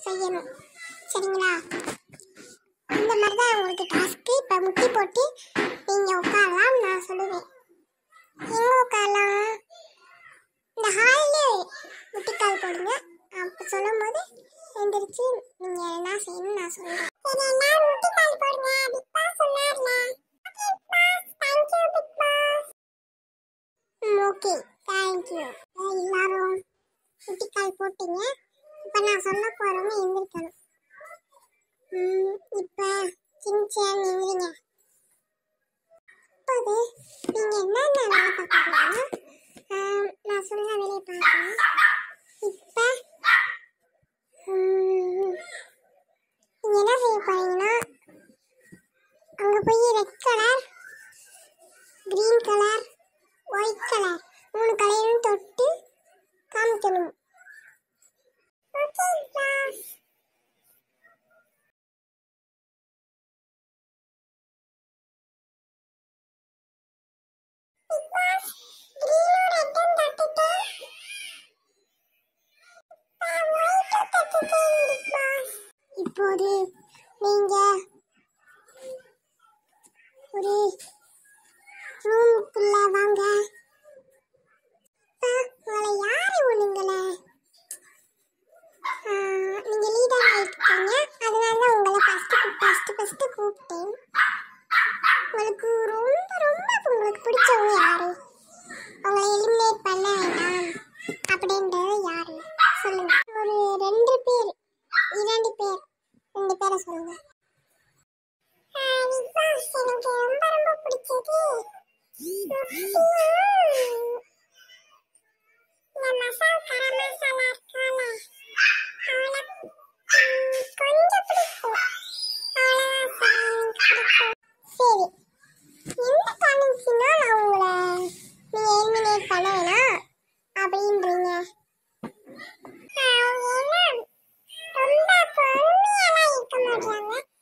செய்யணும் சரிங்களா இந்த மாதிரி தான் உங்களுக்கு டாஸ்க்கு இப்போ முட்டி போட்டு நீங்கள் உட்காரலாம் நான் சொல்லுவேன் எங்கே உட்காரலாம் இந்த ஹாலிலே முட்டிக்கால் போடுங்க அப்போ சொல்லும்போது எந்திரிச்சு நீங்கள் என்ன செய்யணும்னு நான் சொல்கிறேன் சரி எல்லாரும் முட்டிக்கால் போடுங்க பிக் பாஸ் சொன்னார்ல ஓகே தேங்க்யூ எல்லாரும் முட்டிக்கால் போட்டீங்க இப்போ நான் சொல்ல போகிறவங்க எந்திரிக்கணும் ம், இப்போ சின்சியன் எந்திரிங்க இப்போது நீங்கள் என்னென்ன வேலை பார்க்க போறீங்க? ஆம், நான் சொல்ல வேலையை பார்க்கணும் இப்போ நீங்கள் என்ன செய்ய போறீங்கன்னா அங்கே போய் red colour green colour white colour மூணு கலரையும் தொட்டு காமிக்கணும் ஓகே பாஸ் இப்போது நீங்க ஒரு ரூமுக்குள்ள வாங்க அப்பா, உங்களை யாரு ஒண்ணுங்கள நீங்க லீடர் ஆயிட்டீங்க அதனால தான் உங்களை ஃபர்ஸ்ட் ஃபர்ஸ்ட் ஃபர்ஸ்ட் கூப்பிட்டேன் உங்களுக்கு ரொம்ப ரொம்ப உங்களுக்கு பிடிச்சவங்க யாரு அவங்களை எலிமினேட் பண்ண வேண்டாம் அப்படின்றது யாரு சொல்லுங்க ஒரு ரெண்டு பேர் இரண்டு பேர் ரெண்டு பேரை சொல்லுங்க எனக்கு ரொம்ப ரொம்ப பிடிச்சது இந்த மசால் கர மசாலா இருக்கால அவளை கொஞ்சம் பிடிக்கும் அவ்வளோதான் பிடிக்கும் சரி எந்த காலேஜ்னா நான் உங்களை நீங்க எலிமினேட் பண்ண வேணாம் அப்படின்றீங்க அவங்க என்ன ரொம்ப பொறுமையெல்லாம் இருக்க மாட்டாங்க